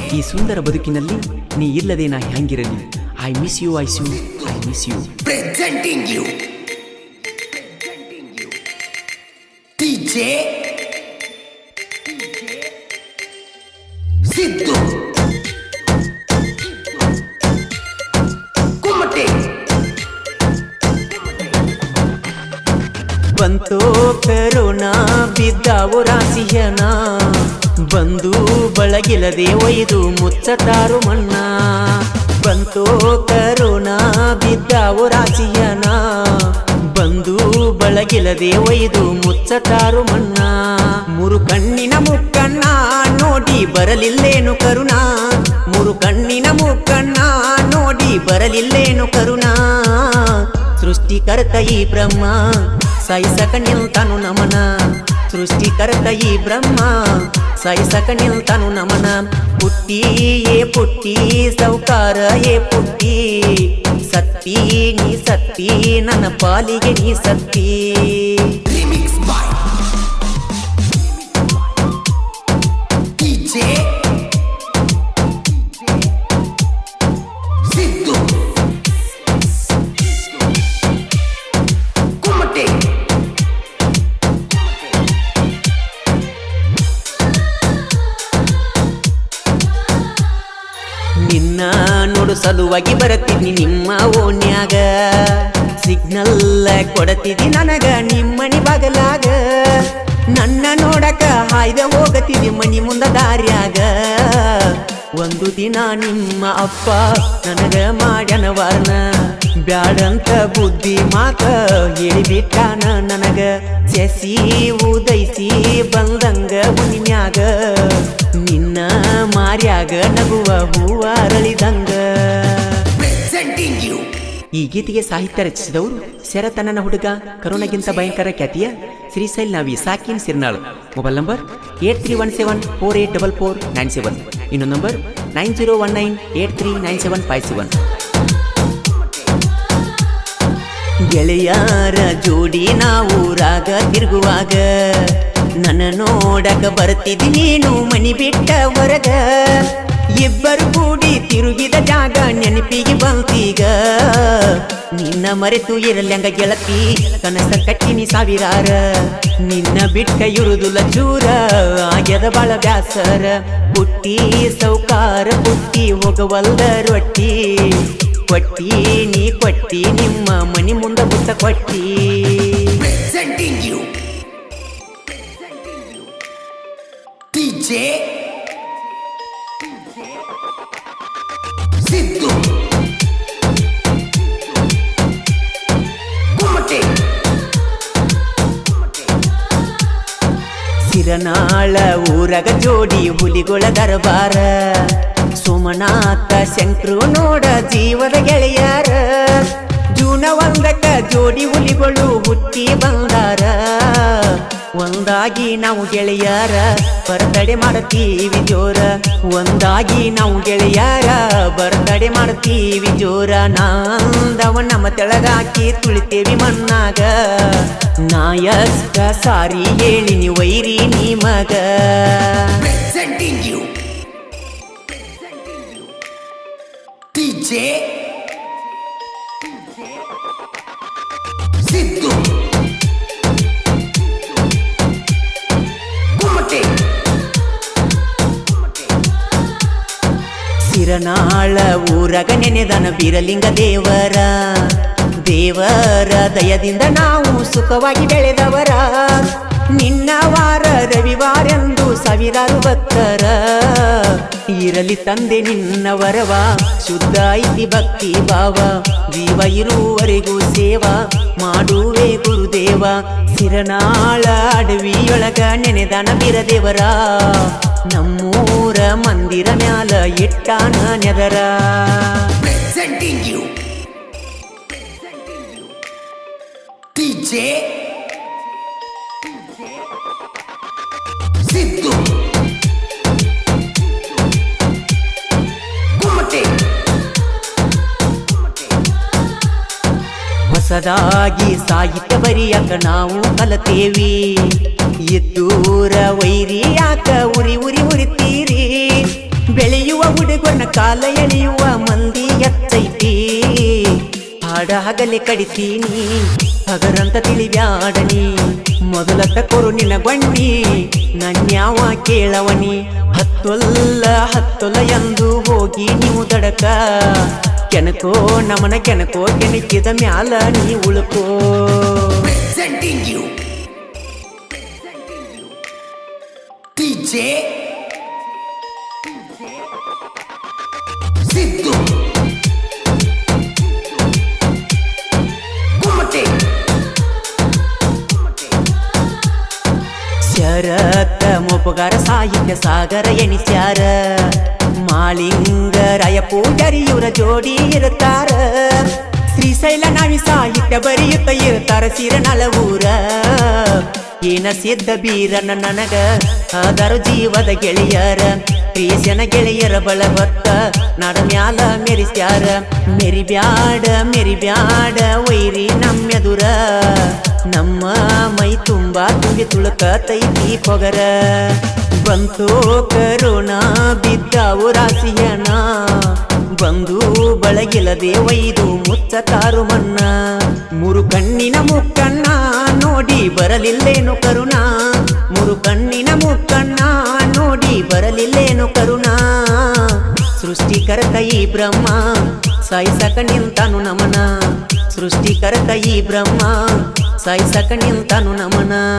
ಈ ಸುಂದರ ಬದುಕಿನಲ್ಲಿ ನೀ ಇಲ್ಲದೆ ನಾ ಹ್ಯಾಂಗಿರಲಿ I miss you I you I miss you presenting you DJ Siddu Kumate ಬಂತೋ ಕರೋನಾ ಬಿದ್ದಾವು ರಾಸಿಯನ ಬಂದು ಬಳಗಿಲದೆ ಒಯ್ದು ಮುಚ್ಚತಾರು ಮಣ್ಣ ಬಂತೋ ಕರೋನಾ ಬಿದ್ದಾವು ರಾಸಿಯನ ಬಂದು ಬಳಗಿಲದೆ ಒಯ್ದು ಮುಚ್ಚತಾರು ಮಣ್ಣ ಮೂರು ಕಣ್ಣಿನ ಮುಕ್ಕಣ್ಣ ನೋಡಿ ಬರಲಿಲ್ಲೇನು ಕರುಣ ಮೂರು ಕಣ್ಣಿನ ಮುಕ್ಕಣ್ಣ ನೋಡಿ ಬರಲಿಲ್ಲೇನು ಕರುಣ ಸೃಷ್ಟಿಕರ್ತ ಈ ಬ್ರಹ್ಮ ಸಾಯಿಸಕ ನಿಲ್ತಾನು ನಮನ ಸೃಷ್ಟಿಕರ್ತ ಈ ಬ್ರಹ್ಮ ಸಾಯಿಸಕ ನಿಲ್ತಾನು ನಮನ ಪುಟ್ಟಿ ಏ ಪುಟ್ಟಿ ಸೌಕಾರ ಏ ಪುಟ್ಟಿ ಸತ್ತಿ ನೀ ಸತ್ತಿ ನನ್ನ ಪಾಲಿಗೆ ನೀ ಸತ್ತಿ Remix by DJ Siddu Kumate ನಿನ್ನ ನೋಡು ಸಲುವಾಗಿ ಬರತೀನಿ ನಿಮ್ಮ ಓಣ್ಯಾಗ ಸಿಗ್ನಲ್ ಕೊಡತಿದಿ ನನಗ ನಿಮ್ಮನಿ ಬಗಲಾಗ ನನ್ನ ನೋಡಕ ಹಾಯ್ದ ಹೋಗತಿದಿ ಮನಿ ಮುಂದ ದಾರ್ಯಾಗ ಒಂದು ದಿನ ನಿಮ್ಮ ಅಪ್ಪ ನನಗ ಮಾಡ್ಯನ ವರ್ಣ ಬ್ಯಾಡಂತ ಬುದ್ಧಿ ಮಾತ ಹೇಳಿಬಿಟ್ಟಾನ ನನಗ ಸೆಸಿ ಉದೈಸಿ ಬಂದಂಗ ಹುಣ್ಣಿಮ್ಯಾಗ ನಿನ್ನ ಮಾರ್ಯಾಗ ನಗುವ ಹೂವ ಅರಳಿದಂಗ Presenting you ಈ ಗೀತೆಗೆ ಸಾಹಿತ್ಯ ರಚಿಸಿದವರು ಶರತನನ ಹುಡುಗ ಕರುಣಗಿಂತ ಭಯಂಕರ ಖ್ಯಾತಿಯ ಶ್ರೀಶೈಲ್ ನಾವಿ ಸಾಕಿನ್ Sirnal mobile number eight three one seven four eight double four nine seven ಇನ್ನೊಂದು number nine zero one nine eight three nine seven five seven ಗೆಳೆಯರ ಜೋಡಿ ನಾವು ಊರಾಗ ತಿರುಗುವಾಗ ನನ್ನ ನೋಡಕ ಬರ್ತಿದ್ದಿ ನೀನು ಮನಿ ಬಿಟ್ಟ ಹೊರಗ ಇಬ್ಬರು ಕೂಡಿ ತಿರುಗಿದ ಜಾಗ ನೆನಪಿಗೆ ಬಂತೀಗ ನಿನ್ನ ಮರೆತು ಇರಲ್ಯಂಗ ಗೆಳತಿ ಕನಸ ಕಟ್ಟಿನಿ ಸಾವಿರಾರ ನಿನ್ನ ಬಿಟ್ಟ ಇರುದುಲ ಚೂರ ಆಗ್ಯದ ಬಾಳ ಬ್ಯಾಸರ ಪುಟ್ಟಿ ಸೌಕಾರ ಪುಟ್ಟಿ ಹೋಗವಲ್ದ ರೊಟ್ಟಿ ಕೊಟ್ಟಿ ನೀ ಕೊಟ್ಟಿ ನಿಮ್ಮ ಮನಿ ಮುಂದ ಬುತ್ತ ಕೊಟ್ಟಿ Presenting you DJ Siddu Kumate ಸಿರನಾಳ ಊರಗ ಜೋಡಿ ಹುಲಿಗೊಳ ದರಬಾರ ಸೋಮನಾಥ ಶಂಕ್ರು ನೋಡ ಜೀವದ ಗೆಳೆಯಾರ ಜೂನ ಒಂದಕ್ಕ ಜೋಡಿ ಹುಲಿಗಳು ಹುಟ್ಟಿ ಬಂದಾರ ಒಂದಾಗಿ ನಾವು ಗೆಳೆಯಾರ ಬರ್ತಡೆ ಮಾಡ್ತೀವಿ ಜೋರ ಒಂದಾಗಿ ನಾವು ಗೆಳೆಯಾರ ಬರ್ತಡೆ ಮಾಡ್ತೀವಿ ಜೋರ ನಾಂದವ ನಮ್ಮ ತೆಳಗಾಕಿ ತುಳಿತೇವಿ ಮಣ್ಣಾಗ ನಾಯಸ್ಕ ಸಾರಿ ಹೇಳಿ ನೀ ವೈರಿ ನೀ ಮಗ Presenting you DJ Siddu Kumate ಸಿರನಾಳ ಊರಗ ನೆನೆದನ ಬೀರಲಿಂಗ ದೇವರ ದೇವರ ದಯದಿಂದ ನಾವು ಸುಖವಾಗಿ ಬೆಳೆದವರ ನಿನ್ನ ವಾರ ರವಿವಾರೆಂದು ಸಾವಿರಾರು ಭಕ್ತರ ಇರಲಿ ತಂದೆ ನಿನ್ನ ವರವ ಶುದ್ಧ ಐತಿ ಭಕ್ತಿ ಭಾವ ಜೀವ ಇರುವವರೆಗೂ ಸೇವಾ ಮಾಡುವೆ ಗುರುದೇವ ಸಿರನಾಳ ಅಡವಿಯೊಳಗ ನೆನೆದನ ಬೀರದೇವರ ನಮ್ಮೂರ ಮಂದಿರ ಮ್ಯಾಲ ಇಟ್ಟಾನ ನೆದರ Presenting you DJ Siddu Kumate ಹೊಸದಾಗಿ ಸಾಹಿತ್ಯ ಬರಿಯಾಕ ನಾವು ಕಲತೇವಿ ಇದ್ದೂರ ವೈರಿ ಯಾಕ ಉರಿ ಉರಿ ಉರಿತೀರಿ ಬೆಳೆಯುವ ಹುಡುಗನ ಕಾಲ ಎಳೆಯುವ ಮಂದಿ ಎತ್ತೈತಿ ಹಾಡ ಹಗಲೆ ಕಡಿತೀನಿ ಹಗರಂತ ತಿಳಿಬ್ಯಾಡನಿ ಮೊದಲ ತಕೊರು ನಿನ ಬಣ್ಣಿ ನನ್ಯಾವ ಕೇಳವನಿ ಹತ್ತೊಲ್ಲ ಹತ್ತೊಲ್ಲ ಎಂದು ಹೋಗಿ ನೀವು ದಡಕ ಕೆನಕೋ ನಮನ ಕೆನಕೋ ಕೆಣಕಿದ ಮ್ಯಾಲ ನೀ ಉಳ್ಕೋ Presenting you. DJ. Sidhu. Kumate. ಶರತ್ತ ಮೊಪಗಾರ ಸಾಹಿತ್ಯ ಸಾಗರ ಎನಿಸ್ಯಾರ ಮಾಳಿಂಗರಾಯ ಪೂಜಾರಿ ಇವರ ಜೋಡಿ ಇರುತ್ತಾರ ಶ್ರೀಶೈಲ ನಾವಿ ಸಾಹಿತ್ಯ ಬರೆಯುತ್ತ ಇರ್ತಾರ ಸಿರನಳ ಊರ ಏನ ಸಿದ್ಧ ಬೀರನ ನನಗ ಆದರು ಜೀವದ ಗೆಳೆಯರ ಪ್ರಿಯಸನ ಗೆಳೆಯರ ಬಳ ಹೊತ್ತ ನಡ ಮ್ಯಾಲ ಮೆರಿಸ್ಯಾರ ಮೆರಿಬ್ಯಾಡ ಮೆರಿಬ್ಯಾಡ ವೈರಿ ನಮ್ಮೆದುರ ನಮ್ಮ ಮೈ ತುಂಬಾ ತುಂಬಿ ತುಳುಕತೈತಿ ಪೊಗರ ಬಂತು ಕರೋಣ ಬಿದ್ದಾವು ರಾಸಿಯನ ಬಂದು ಬಳಗಿಲದೆ ಒಯ್ದು ಮುಚ್ಚತಾರು ಮನ್ನ ಮೂರು ಕಣ್ಣಿನ ಮುಕ್ಕಣ್ಣ ನೋಡಿ ಬರಲಿಲ್ಲೇನು ಕರುಣ ಮೂರು ಕಣ್ಣಿನ ಮುಕ್ಕಣ್ಣ ನೋಡಿ ಬರಲಿಲ್ಲೇನು ಕರುಣ ಸೃಷ್ಟಿಕರ್ತ ಈ ಬ್ರಹ್ಮ ಸಾಯಿಸಕ ನಿಂತಾನು ನಮನ ಸೃಷ್ಟಿಕರ್ತ ಈ ಬ್ರಹ್ಮ ಸಾಯಿಸಕ ನಿಂತಾನು ನಮನ